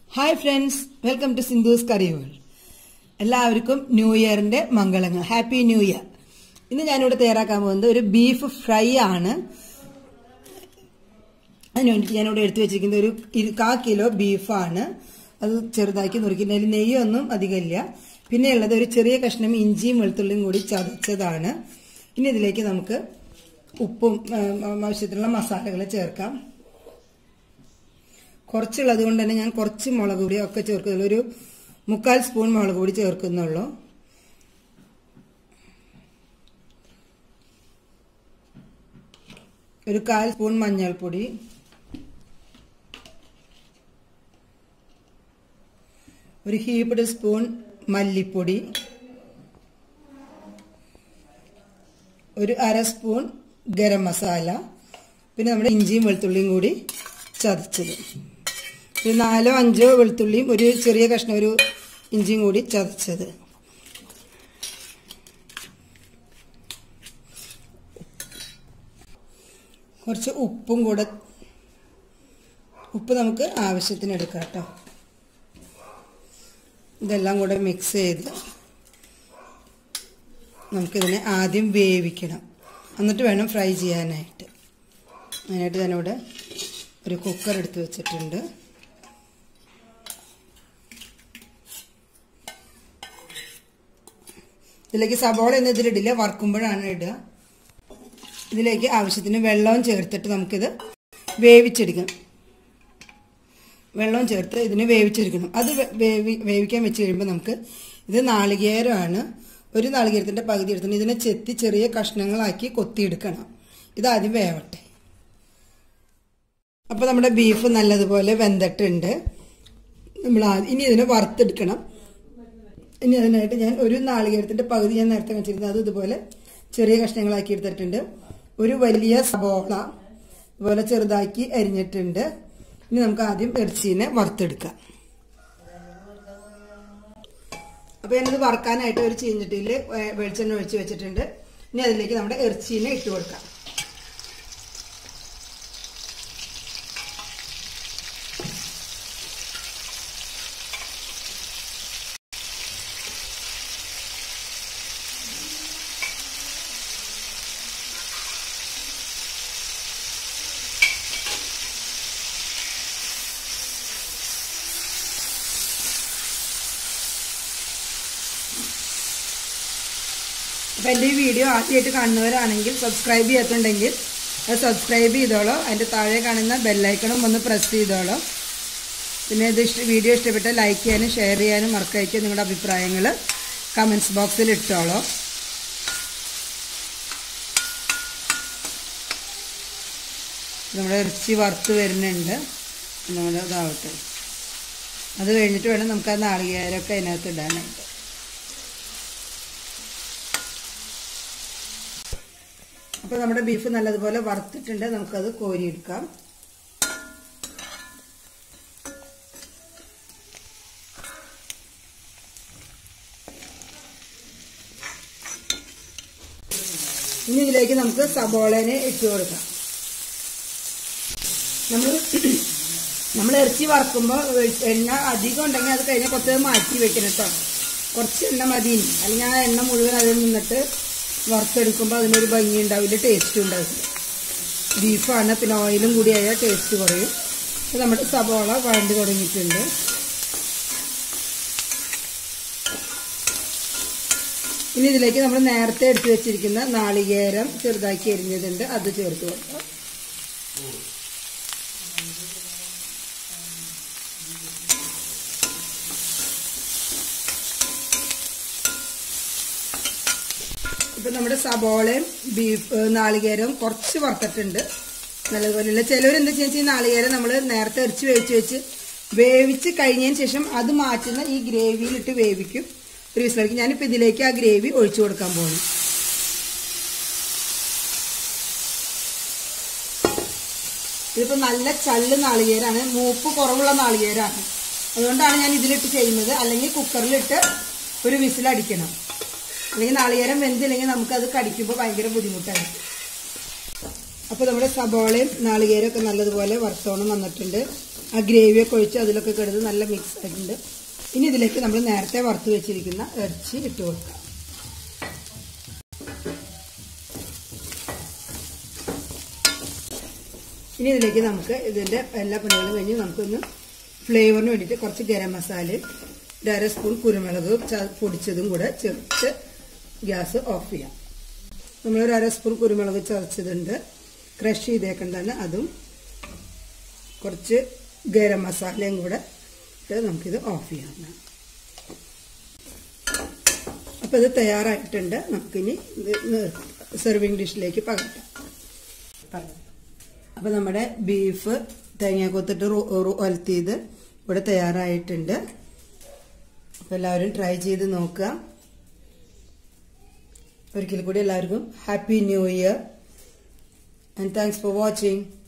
Hi friends welcome to Sindhu's curry world എല്ലാവർക്കും new ഇയറിന്റെ മംഗളങ്ങൾ ഹാപ്പി ന്യൂ ഇയർ ഇന്ന് ഞാനിവിടെ തയ്യാറാക്കാൻ പോകുന്നത് ഒരു ബീഫ് ഫ്രൈ ആണ് അതിന് വേണ്ടിയിട്ട് ഞാനിവിടെ എടുത്തു വെച്ചിരിക്കുന്നത് ഒരു ഇരു- കാ കിലോ ബീഫാണ് അത് ചെറുതാക്കി നുറുക്കി അതിൽ നെയ്യൊന്നും അധികമില്ല പിന്നെ ഉള്ളത് ഒരു ചെറിയ കഷ്ണം ഇഞ്ചിയും വെളുത്തുള്ളിയും കൂടി ചതച്ചതാണ് ഇനി ഇതിലേക്ക് നമുക്ക് ഉപ്പും ആ, ആവശ്യത്തിനുള്ള മസാലകൾ ചേർക്കാം കുറച്ചുള്ളത് കൊണ്ട് തന്നെ ഞാൻ കുറച്ച് മുളക് പൊടി ഒക്കെ ചേർക്കുന്നുള്ളൂ ഒരു മുക്കാൽ സ്പൂൺ മുളക് പൊടി ചേർക്കുന്നുള്ളൂ ഒരു കാൽ സ്പൂൺ മഞ്ഞൾപ്പൊടി ഒരു ഹീപ്ഡ് സ്പൂൺ മല്ലിപ്പൊടി ഒരു അര സ്പൂൺ ഗരം മസാല പിന്നെ നമ്മുടെ ഇഞ്ചിയും വെളുത്തുള്ളിയും കൂടി ചതച്ചത് ഒരു നാലോ അഞ്ചോ വെളുത്തുള്ളിയും ഒരു ചെറിയ കഷ്ണം ഒരു ഇഞ്ചിയും കൂടി ചതച്ചത് കുറച്ച് ഉപ്പും കൂടെ ഉപ്പ് നമുക്ക് ആവശ്യത്തിന് എടുക്കാം കേട്ടോ ഇതെല്ലാം കൂടെ മിക്സ് ചെയ്ത് നമുക്കിതിനെ ആദ്യം വേവിക്കണം എന്നിട്ട് വേണം ഫ്രൈ ചെയ്യാനായിട്ട് അതിനായിട്ട് ഞാനിവിടെ ഒരു കുക്കർ എടുത്ത് വെച്ചിട്ടുണ്ട് ഇതിലേക്ക് സബോള ഒന്നും ഇതിലിടില്ല വറുക്കുമ്പോഴാണ് ഇടുക ഇതിലേക്ക് ആവശ്യത്തിന് വെള്ളവും ചേർത്തിട്ട് നമുക്കിത് വേവിച്ചെടുക്കണം വെള്ളവും ചേർത്ത് ഇതിന് വേവിച്ചെടുക്കണം അത് വേ- വേവി വേവിക്കാൻ വെച്ച് കഴിയുമ്പോൾ നമുക്ക് ഇത് നാളികേരമാണ് ഒരു നാളികേരത്തിൻ്റെ പകുതി എടുത്തിട്ട് ഇതിനെ ചെത്തി ചെറിയ കഷ്ണങ്ങളാക്കി കൊത്തിയെടുക്കണം ഇതാദ്യം വേവട്ടെ അപ്പോൾ നമ്മുടെ ബീഫ് നല്ലതുപോലെ വെന്തിട്ടുണ്ട് നമ്മൾ ആ- ഇനി ഇതിനെ വറുത്തെടുക്കണം ഇനി അതിനായിട്ട് ഞാൻ ഒരു നാളികേരത്തിന്റെ പകുതി ഞാൻ നേരത്തെ വെച്ചിരുന്നത് അത് ഇതുപോലെ ചെറിയ കഷ്ണങ്ങളാക്കി എടുത്തിട്ടുണ്ട് ഒരു വലിയ സബോള ഇതുപോലെ ചെറുതാക്കി അരിഞ്ഞിട്ടുണ്ട് ഇനി നമുക്ക് ആദ്യം ഇറച്ചീനെ വറുത്തെടുക്കാം അപ്പൊ ഞാനിത് വറുക്കാനായിട്ട് ഒരു ചീഞ്ചട്ടിയിൽ വെളിച്ചെണ്ണ ഒഴിച്ച് വെച്ചിട്ടുണ്ട് ഇനി അതിലേക്ക് നമ്മുടെ ഇറച്ചീനെ ഇട്ട് കൊടുക്കാം അപ്പൊ എൻ്റെ ഈ വീഡിയോ ആദ്യമായിട്ട് കാണുന്നവരാണെങ്കിൽ സബ്സ്ക്രൈബ് ചെയ്യാത്തുണ്ടെങ്കിൽ അത് സബ്സ്ക്രൈബ് ചെയ്തോളൂ അതിൻ്റെ താഴെ കാണുന്ന ബെല്ലൈക്കണും ഒന്ന് പ്രസ് ചെയ്തോളൂ പിന്നെ ഇത് ഇഷ്ട വീഡിയോ ഇഷ്ടപ്പെട്ടാൽ ലൈക്ക് ചെയ്യാനും ഷെയർ ചെയ്യാനും മറക്കയക്കുക നിങ്ങളുടെ അഭിപ്രായങ്ങൾ കമൻസ് ബോക്സിൽ ഇട്ടോളൂ നമ്മുടെ ഇറച്ചി വറുത്ത് വരുന്നുണ്ട് നമ്മുടെ ഇതാവട്ടെ അത് കഴിഞ്ഞിട്ട് വേണം നമുക്ക് ആ നാളികേരമൊക്കെ അതിനകത്ത് ഇടാനായിട്ട് അപ്പോൾ നമ്മുടെ ബീഫ് നല്ലതുപോലെ വറുത്തിട്ടുണ്ട് നമുക്കത് കോരിയെടുക്കാം ഇനി ഇതിലേക്ക് നമുക്ക് സബോളനെ ഇട്ട് കൊടുക്കാം നമ്മൾ നമ്മൾ ഇറച്ചി വറക്കുമ്പോൾ എണ്ണ അധികം ഉണ്ടെങ്കിൽ അത് കഴിഞ്ഞാൽ കുറച്ച് മാറ്റി വെക്കണം കേട്ടോ കുറച്ച് എണ്ണ മതി ഇനി. അല്ലെങ്കിൽ ആ എണ്ണ മുഴുവൻ അതിൽ നിന്നിട്ട് വറുത്തെടുക്കുമ്പോൾ അതിനൊരു ഭംഗി ഉണ്ടാവില്ല ടേസ്റ്റും ഉണ്ടാവില്ല ബീഫാണ് പിന്നെ ഓയിലും കൂടി ആയാൽ ടേസ്റ്റ് കുറയും അപ്പോൾ നമ്മുടെ സബോള വഴണ്ട് തുടങ്ങിയിട്ടുണ്ട് ഇനി ഇതിലേക്ക് നമ്മൾ നേരത്തെ എടുത്തു വെച്ചിരിക്കുന്ന നാളികേരം ചെറുതാക്കി എരിഞ്ഞതുണ്ട് അത് ചേർത്ത് കൊടുക്കാം ഇപ്പൊ നമ്മുടെ സബോളയും ബീഫ് നാളികേരവും കുറച്ച് വറുത്തിട്ടുണ്ട് നല്ലതുപോലെയുള്ള ചിലവർ എന്താ വെച്ചാൽ ഈ നാളികേരം നമ്മൾ നേരത്തെ ഇറച്ചി വേവിച്ച് വെച്ച് വേവിച്ച് കഴിഞ്ഞതിന് ശേഷം അത് മാറ്റുന്ന ഈ ഗ്രേവിയിലിട്ട് വേവിക്കും ഒരു വിസിലേക്ക് ഞാനിപ്പോൾ ഇതിലേക്ക് ആ ഗ്രേവി ഒഴിച്ചു കൊടുക്കാൻ പോകുന്നു ഇതിപ്പോൾ നല്ല ചള്ള് നാളികേരാണ് മൂപ്പ് കുറവുള്ള നാളികേരാണ് അതുകൊണ്ടാണ് ഞാൻ ഇതിലിട്ട് ചെയ്യുന്നത് അല്ലെങ്കിൽ കുക്കറിലിട്ട് ഒരു വിസിലടിക്കണം അല്ലെങ്കിൽ നാളികേരം വെന്തില്ലെങ്കിൽ നമുക്കത് കടിക്കുമ്പോൾ ഭയങ്കര ബുദ്ധിമുട്ടാണ് അപ്പോൾ നമ്മുടെ സബോളയും നാളികേരമൊക്കെ നല്ലതുപോലെ വറുത്തോണം വന്നിട്ടുണ്ട് ആ ഗ്രേവിയൊക്കെ ഒഴിച്ച് അതിലൊക്കെ കിടന്ന് നല്ല മിക്സ് ആയിട്ടുണ്ട് ഇനി ഇതിലേക്ക് നമ്മൾ നേരത്തെ വറുത്ത് വെച്ചിരിക്കുന്ന ഇറച്ചി ഇട്ട് കൊടുക്കാം ഇനി ഇതിലേക്ക് നമുക്ക് ഇതിന്റെ എല്ലാ പണികളും കഴിഞ്ഞ് നമുക്കൊന്ന് ഫ്ലേവറിന് വേണ്ടിയിട്ട് കുറച്ച് ഗരം മസാലയും ഒരു അര സ്പൂൺ കുരുമുളക് ച- പൊടിച്ചതും കൂടെ ചേർത്ത് ഗ്യാസ് ഓഫ് ചെയ്യാം നമ്മളൊരു അര സ്പൂൺ കുരുമുളക് ചതച്ചതുണ്ട് ക്രഷ് ചെയ്തേക്കണ്ടാണ് അതും കുറച്ച് ഗരം മസാലയും കൂടെ ഇട്ട് നമുക്കിത് ഓഫ് ചെയ്യാം അപ്പോൾ ഇത് തയ്യാറായിട്ടുണ്ട് നമുക്കിനി ഇത് സെർവിങ് ഡിഷിലേക്ക് പകർത്താം അപ്പോൾ നമ്മുടെ ബീഫ് തേങ്ങ കൊത്തിട്ട് ഒലത്തിയത് ഇവിടെ തയ്യാറായിട്ടുണ്ട് അപ്പോൾ എല്ലാവരും ട്രൈ ചെയ്ത് നോക്കുക ഒരിക്കൽ കൂടി എല്ലാവർക്കും happy new year and thanks for watching